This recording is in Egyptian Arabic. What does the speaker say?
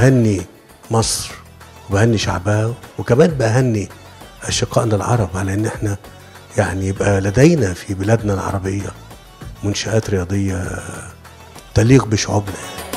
بهني مصر وبهني شعبها وكمان بهني أشقائنا العرب على إن إحنا يعني يبقى لدينا في بلادنا العربية منشآت رياضية تليق بشعوبنا